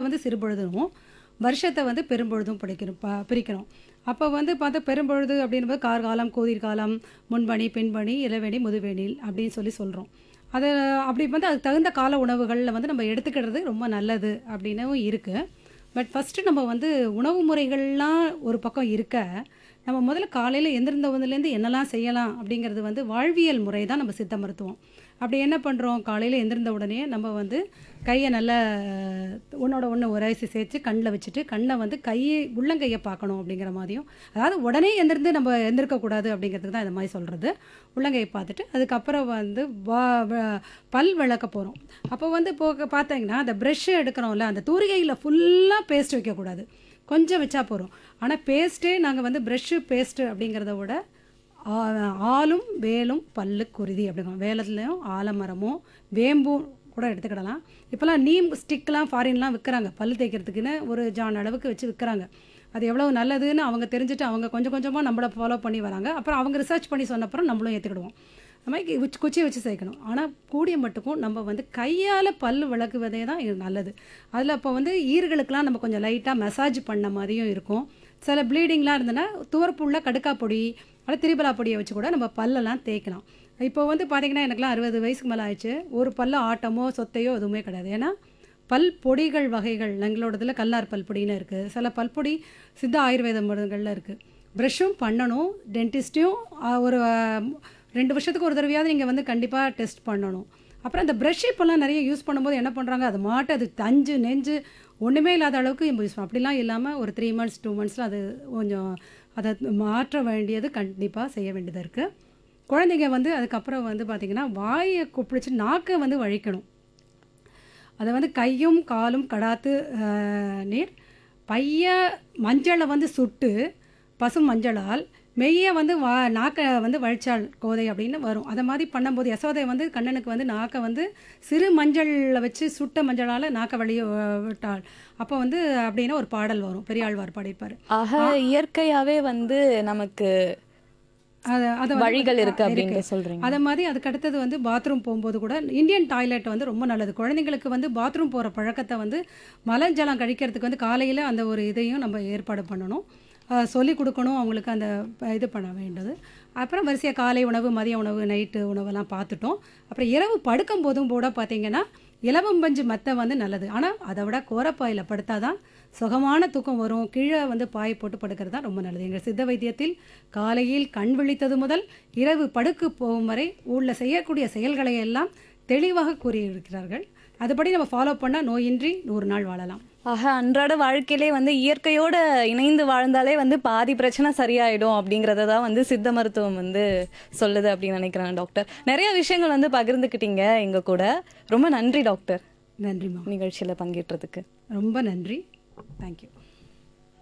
வந்து சிறுபொழுதும் வருஷத்தை வந்து பெரும்பொழுதும் படிக்கிறோம் ப பிரிக்கிறோம் அப்போ வந்து பார்த்தா பெரும்பொழுது அப்படின்போது கார்காலம் கூதிர்காலம் முன்பணி பின்பணி இளவேணி முதுவேணில் அப்படின்னு சொல்லி சொல்கிறோம் அது அப்படி வந்து அதுக்கு தகுந்த கால உணவுகளில் வந்து நம்ம எடுத்துக்கிறது ரொம்ப நல்லது அப்படின்னும் இருக்குது பட் ஃபஸ்ட்டு நம்ம வந்து உணவு முறைகள்லாம் ஒரு பக்கம் இருக்க நம்ம முதல்ல காலையில் எந்திருந்தவதுலேருந்து என்னெல்லாம் செய்யலாம் அப்படிங்கிறது வந்து வாழ்வியல் முறை தான் நம்ம சித்த மருத்துவம் அப்படி என்ன பண்ணுறோம் காலையில் எந்திருந்த உடனே நம்ம வந்து கையை நல்லா ஒன்றோட ஒன்று உரைசி சேர்த்து கண்ணில் வச்சுட்டு கண்ணை வந்து கையை உள்ளங்கையை பார்க்கணும் அப்படிங்கிற மாதிரியும் அதாவது உடனே எந்திருந்து நம்ம எந்திருக்கக்கூடாது அப்படிங்கிறதுக்கு தான் இந்த மாதிரி சொல்கிறது உள்ளங்கையை பார்த்துட்டு அதுக்கப்புறம் வந்து வா வ- பல் விளக்க போகிறோம் அப்போ வந்து போக பார்த்தீங்கன்னா அந்த ப்ரெஷ்ஷு எடுக்கிறோம்ல அந்த தூரிகையில் ஃபுல்லாக பேஸ்ட் வைக்கக்கூடாது கொஞ்சம் வச்சா போகிறோம் ஆனால் பேஸ்ட்டே நாங்கள் வந்து ப்ரெஷ்ஷு பேஸ்ட்டு அப்படிங்கிறத விட ஆ- ஆலும் வேலும் பல்லு குருதி அப்படிங்கிறோம் வேலத்துலேயும் ஆலமரமும் வேம்பும் கூட எடுத்துக்கிடலாம் இப்போலாம் நீம் ஸ்டிக்லாம் ஃபாரின்லாம் விற்கிறாங்க பல்லு தேய்க்கிறதுக்குன்னு ஒரு ஜான் அளவுக்கு வச்சு விற்கிறாங்க அது எவ்வளோ நல்லதுன்னு அவங்க தெரிஞ்சுட்டு அவங்க கொஞ்சம் கொஞ்சமாக நம்மளை ஃபாலோ பண்ணி வராங்க அப்புறம் அவங்க ரிசர்ச் பண்ணி சொன்னப்புறம் நம்மளும் ஏற்றுக்கிடுவோம் அந்த மாதிரி உச்சி குச்சி வச்சு சேர்க்கணும் ஆனால் கூடிய மட்டுக்கும் நம்ம வந்து கையால் பல் விளக்குவதே தான் இது நல்லது அதில் இப்போ வந்து ஈர்களுக்கெலாம் நம்ம கொஞ்சம் லைட்டாக மசாஜ் பண்ண மாதிரியும் இருக்கும் சில ப்ளீடிங்லாம் இருந்ததுன்னா துவர்ப்புள்ள கடுக்கா பொடி அல்லது திரிபலா பொடியை வச்சு கூட நம்ம பல்லெல்லாம் தேய்க்கலாம் இப்போ வந்து பார்த்தீங்கன்னா எனக்குலாம் அறுபது வயசுக்கு மேலே ஆயிடுச்சு ஒரு பல்ல ஆட்டமோ சொத்தையோ எதுவுமே கிடையாது ஏன்னா பல் பொடிகள் வகைகள் எங்களோடதுல கல்லார் பல் பொடின்னு இருக்குது சில பல்பொடி சித்த ஆயுர்வேத மருந்துகளில் இருக்குது ப்ரஷ்ஷும் பண்ணணும் டென்டிஸ்ட்டையும் ஒரு ஆ, ரெண்டு வருஷத்துக்கு ஒரு தடவையாவது நீங்கள் வந்து கண்டிப்பாக டெஸ்ட் பண்ணணும் அப்புறம் அந்த ப்ரஷ் இப்போல்லாம் நிறைய யூஸ் பண்ணும்போது என்ன பண்ணுறாங்க அது மாட்டு அது தஞ்சு நெஞ்சு ஒன்றுமே இல்லாத அளவுக்கு யூஸ் பண்ணும் அப்படிலாம் இல்லாமல் ஒரு த்ரீ மந்த்ஸ் டூ மந்த்ஸில் அது கொஞ்சம் அதை மாற்ற வேண்டியது கண்டிப்பாக செய்ய வேண்டியது இருக்குது குழந்தைங்க வந்து அதுக்கப்புறம் வந்து பார்த்திங்கன்னா வாயை குப்பிடிச்சு நாக்கை வந்து வழிக்கணும் அதை வந்து கையும் காலும் கடாத்து அஹ், நீர் பைய மஞ்சளை வந்து சுட்டு பசும் மஞ்சளால் மெய்ய வந்து வா நாக்கை வந்து வழிச்சாள் கோதை அப்படின்னு வரும் அதை மாதிரி பண்ணும்போது யசோதை வந்து கண்ணனுக்கு வந்து நாக்கை வந்து சிறு மஞ்சளில் வச்சு சுட்ட மஞ்சளால் நாக்கை வழிய அஹ், விட்டாள் அப்போ வந்து அப்படின்னு ஒரு பாடல் வரும் பெரியாழ்வார் பாடியிருப்பார் ஆக இயற்கையாவே வந்து நமக்கு அது அது வந்து வழிகள் இருக்கு இருக்கு. அப்படிங்க சொல்றீங்க அதே மாதிரி அதுக்கு அடுத்தது வந்து பாத்ரூம் போகும்போது கூட இந்தியன் டாய்லெட் வந்து ரொம்ப நல்லது குழந்தைங்களுக்கு வந்து பாத்ரூம் போகிற பழக்கத்தை வந்து மலஜலம் கழிக்கிறதுக்கு வந்து காலையில் அந்த ஒரு இதையும் நம்ம ஏற்பாடு பண்ணணும் சொல்லி கொடுக்கணும் அவங்களுக்கு அந்த ப- இது பண்ண வேண்டியது அப்புறம் வரிசையாக காலை உணவு மதிய உணவு நைட்டு உணவெல்லாம் பார்த்துட்டோம் அப்புறம் இரவு படுக்கும் போதும் கூட பார்த்தீங்கன்னா இலவம்பஞ்சு மத்தை வந்து நல்லது ஆனால் அதை விட கோரப்பாயில் படுத்தாதான் சுகமான தூக்கம் வரும் கீழே வந்து பாய் போட்டு படுக்கிறது தான் ரொம்ப நல்லது எங்கள் சித்த வைத்தியத்தில் காலையில் கண் விழித்தது முதல் இரவு படுக்கு போகும் வரை உள்ள செய்யக்கூடிய செயல்களை எல்லாம் தெளிவாக கூறியிருக்கிறார்கள் அதுபடி நம்ம ஃபாலோ பண்ணால் நோயின்றி நூறு நாள் வாழலாம் ஆக அன்றாட வாழ்க்கையிலே வந்து இயற்கையோட இணைந்து வாழ்ந்தாலே வந்து பாதி பிரச்சனை சரியாயிடும் அப்படிங்கறத தான் வந்து சித்த மருத்துவம் வந்து சொல்லுது அப்படின்னு நினைக்கிறேன் டாக்டர் நிறைய விஷயங்கள் வந்து பகிர்ந்துக்கிட்டீங்க எங்க கூட ரொம்ப நன்றி டாக்டர் நன்றிம்மா நிகழ்ச்சியில பங்கேற்றதுக்கு ரொம்ப நன்றி தேங்க்யூ